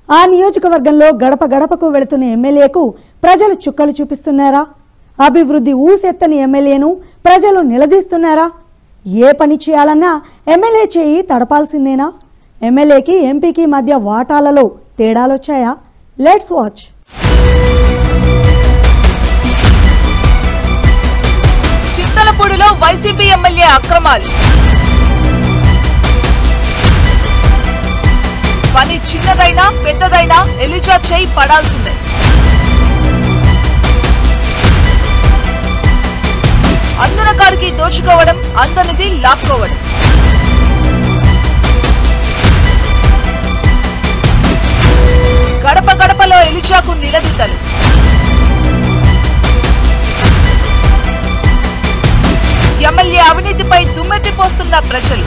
ఆ నియోజకవర్గంలో గడప గడపకు వెళుతున్న ఎమ్మెల్యేకు ప్రజలు చుక్కలు చూపిస్తున్నారా అభివృద్ధి ఊసెత్తని ఎమ్మెల్యేను ప్రజలు నిలదీస్తున్నారా ఏ పని చేయాలన్నా ఎమ్మెల్యే చేయి తడపాల్సిందేనా ఎమ్మెల్యేకి ఎంపీకి మధ్య వాటాలలో తేడాలొచ్చాయా లెట్స్ వాచ్ చింతలపూడిలో వైసీపీ ఎమ్మెల్యే అక్రమాలు పని చిన్నదైనా పెద్దదైనా ఎలిజా చేయి పడాల్సిందే అందరి కాడికి దోచుకోవడం అందరిది లాక్కోవడం గడప గడపలో ఎలిజాకు నిలదీతలు ఎమ్మెల్యే అవినీతిపై దుమ్మెత్తి పోస్తున్న ప్రజలు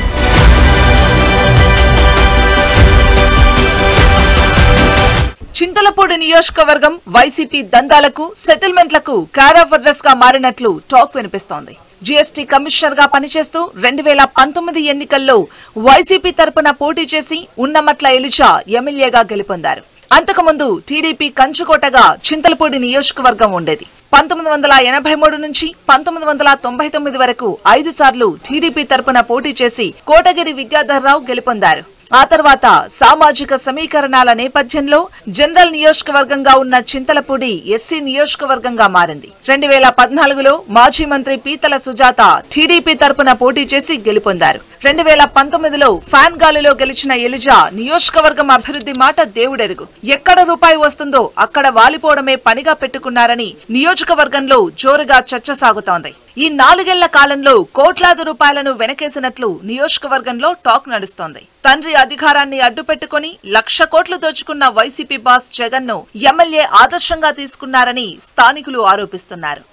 చింతలపూడి నియోజకవర్గం వైసీపీ దందాలకు సెటిల్మెంట్లకు క్యారాఫర్డర్స్ గా మారినట్లు టాక్ వినిపిస్తోంది జీఎస్టీ కమిషనర్ గా పనిచేస్తూ రెండు వేల పంతొమ్మిది ఎన్నికల్లో వైసీపీ తరపున పోటీ చేసి ఉన్నమట్ల ఎలిజా ఎమ్మెల్యేగా గెలుపొందారు అంతకుముందు టీడీపీ కంచుకోటగా చింతలపూడి నియోజకవర్గం ఉండేది పంతొమ్మిది వందల ఎనభై మూడు నుంచి పంతొమ్మిది వందల తొంభై తొమ్మిది వరకు ఐదు సార్లు టీడీపీ తరపున పోటీ చేసి కోటగిరి విద్యాధర్రావు గెలుపొందారు ఆ తర్వాత సామాజిక సమీకరణాల నేపథ్యంలో జనరల్ నియోజకవర్గంగా ఉన్న చింతలపూడి ఎస్సీ నియోజకవర్గంగా మారింది రెండు వేల పద్నాలుగులో మాజీ మంత్రి పీతల సుజాత టీడీపీ తరపున పోటీ చేసి గెలుపొందారు రెండు వేల పంతొమ్మిదిలో ఫ్యాన్ గాలిలో గెలిచిన ఎలిజా నియోజకవర్గం అభివృద్ధి మాట దేవుడెరుగు ఎక్కడ రూపాయి వస్తుందో అక్కడ వాలిపోవడమే పనిగా పెట్టుకున్నారని నియోజకవర్గంలో జోరుగా చర్చ సాగుతోంది ఈ నాలుగేళ్ల కాలంలో కోట్లాది రూపాయలను వెనకేసినట్లు నియోజకవర్గంలో టాక్ నడుస్తోంది తండ్రి అధికారాన్ని అడ్డుపెట్టుకుని లక్ష కోట్లు దోచుకున్న వైసీపీ బాస్ జగన్ ను ఎమ్మెల్యే ఆదర్శంగా తీసుకున్నారని స్థానికులు ఆరోపిస్తున్నారు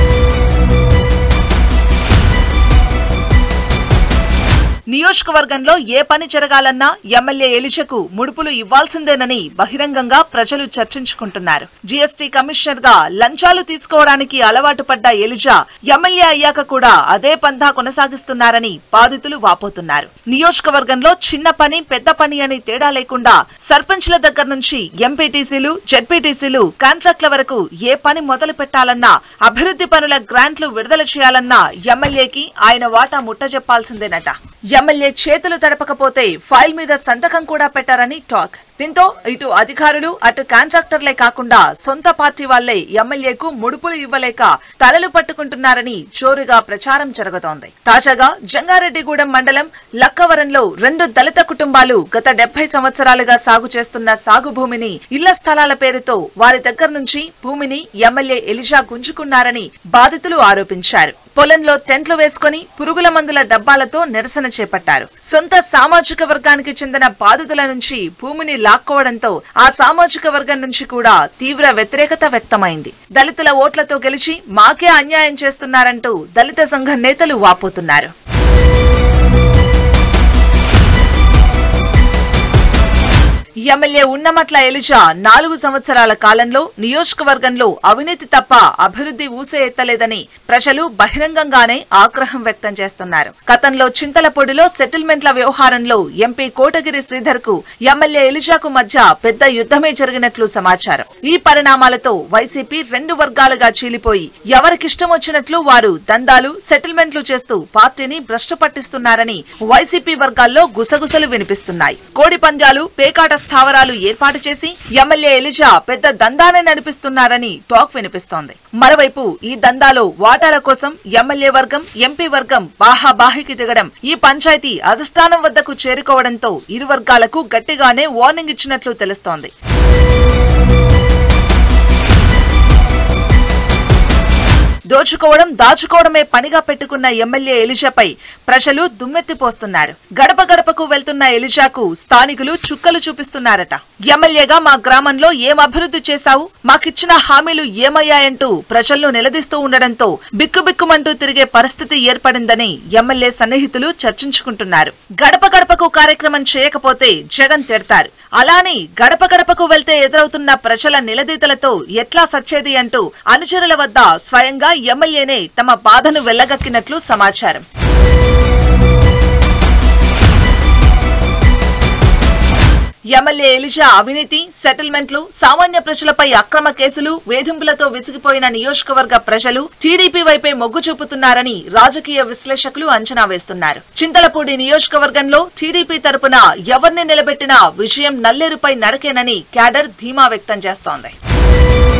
నియోజకవర్గంలో ఏ పని జరగాలన్నా ఎమ్మెల్యే ఎలిషకు ముడుపులు ఇవ్వాల్సిందేనని బహిరంగంగా ప్రజలు చర్చించుకుంటున్నారు జీఎస్టీ కమిషనర్ గా లంచాలు తీసుకోవడానికి అలవాటు పడ్డ ఎలిజా ఎమ్మెల్యే అయ్యాక కూడా అదే పంథా కొనసాగిస్తున్నారని బాధితులు వాపోతున్నారు నియోజకవర్గంలో చిన్న పని పెద్ద పని అని తేడా లేకుండా సర్పంచ్ల దగ్గర నుంచి ఎంపీటీసీలు జెడ్పీటీసీలు కాంట్రాక్ట్ల వరకు ఏ పని మొదలు పెట్టాలన్నా అభివృద్ధి పనుల గ్రాంట్లు విడుదల చేయాలన్నా ఎమ్మెల్యేకి ఆయన వాటా ముట్టజెప్పాల్సిందేనట ఎమ్మెల్యే చేతులు తడపకపోతే ఫైల్ మీద సంతకం కూడా పెట్టారని టాక్ దీంతో ఇటు అధికారులు అటు కాంట్రాక్టర్లే కాకుండా సొంత పార్టీ వాళ్లే ఎమ్మెల్యేకు ముడుపులు ఇవ్వలేక తలలు పట్టుకుంటున్నారని జోరుగా ప్రచారం జరుగుతోంది తాజాగా జంగారెడ్డిగూడెం మండలం లక్కవరంలో రెండు దళిత కుటుంబాలు గత డెబ్బై సంవత్సరాలుగా సాగు చేస్తున్న సాగు భూమిని ఇళ్ల స్థలాల పేరుతో వారి దగ్గర నుంచి భూమిని ఎమ్మెల్యే ఎలిజా గుంజుకున్నారని బాధితులు ఆరోపించారు పొలంలో టెంట్లు వేసుకుని పురుగుల మందుల డబ్బాలతో నిరసన చేపట్టారు సొంత సామాజిక వర్గానికి చెందిన బాధితుల నుంచి భూమిని లాక్కోవడంతో ఆ సామాజిక వర్గం నుంచి కూడా తీవ్ర వ్యతిరేకత వ్యక్తమైంది దళితుల ఓట్లతో గెలిచి మాకే అన్యాయం చేస్తున్నారంటూ దళిత సంఘ నేతలు వాపోతున్నారు ఎమ్మెల్యే ఉన్నమట్ల ఎలిజా నాలుగు సంవత్సరాల కాలంలో నియోజకవర్గంలో అవినీతి తప్ప అభివృద్ధి ఊసే ఎత్తలేదని ప్రజలు బహిరంగంగానే ఆగ్రహం వ్యక్తం చేస్తున్నారు గతంలో చింతలపొడిలో సెటిల్మెంట్ల వ్యవహారంలో ఎంపీ కోటగిరి శ్రీధర్ కు ఎమ్మెల్యే ఎలిజాకు మధ్య పెద్ద యుద్ధమే జరిగినట్లు సమాచారం ఈ పరిణామాలతో వైసీపీ రెండు వర్గాలుగా చీలిపోయి ఎవరికిష్టం వచ్చినట్లు వారు దందాలు సెటిల్మెంట్లు చేస్తూ పార్టీని భ్రష్టు పట్టిస్తున్నారని వైసీపీ వర్గాల్లో గుసగుసలు వినిపిస్తున్నాయి కోడి పందాలు పేకాట స్థావరాలు ఏర్పాటు చేసి ఎమ్మెల్యే ఎలిజా పెద్ద దందానే నడిపిస్తున్నారని టాక్ వినిపిస్తోంది మరోవైపు ఈ దందాలో వాటాల కోసం ఎమ్మెల్యే వర్గం ఎంపీ వర్గం బాహాబాహికి దిగడం ఈ పంచాయతీ అధిష్టానం వద్దకు చేరుకోవడంతో ఇరు వర్గాలకు గట్టిగానే వార్నింగ్ ఇచ్చినట్లు తెలుస్తోంది దోచుకోవడం దాచుకోవడమే పనిగా పెట్టుకున్న ఎమ్మెల్యే ఎలిజాపై ప్రజలు దుమ్మెత్తిపోస్తున్నారు గడప గడపకు వెళ్తున్న ఎలిజాకు స్థానికులు చుక్కలు చూపిస్తున్నారట ఎమ్మెల్యేగా మా గ్రామంలో ఏం అభివృద్ధి చేశావు మాకిచ్చిన హామీలు ఏమయ్యాయంటూ ప్రజలను నిలదీస్తూ ఉండడంతో బిక్కుబిక్కుమంటూ తిరిగే పరిస్థితి ఏర్పడిందని ఎమ్మెల్యే సన్నిహితులు చర్చించుకుంటున్నారు గడప గడపకు కార్యక్రమం చేయకపోతే జగన్ తిడతారు అలానే గడప గడపకు వెళ్తే ఎదురవుతున్న ప్రజల నిలదీతలతో ఎట్లా సచ్చేది అంటూ అనుచరుల వద్ద స్వయంగా ఎమ్మెల్యేనే తమ బాధను వెళ్లగక్కినట్లు సమాచారం ఎమ్మెల్యే ఎలిజా అవినీతి సెటిల్మెంట్లు సామాన్య ప్రజలపై అక్రమ కేసులు వేధింపులతో విసిగిపోయిన నియోజకవర్గ ప్రజలు టీడీపీ వైపే మొగ్గు చూపుతున్నారని రాజకీయ విశ్లేషకులు అంచనా వేస్తున్నారు చింతలపూడి నియోజకవర్గంలో టీడీపీ తరపున ఎవరిని నిలబెట్టినా విజయం నల్లేరుపై నడకేనని క్యాడర్ ధీమా వ్యక్తం చేస్తోంది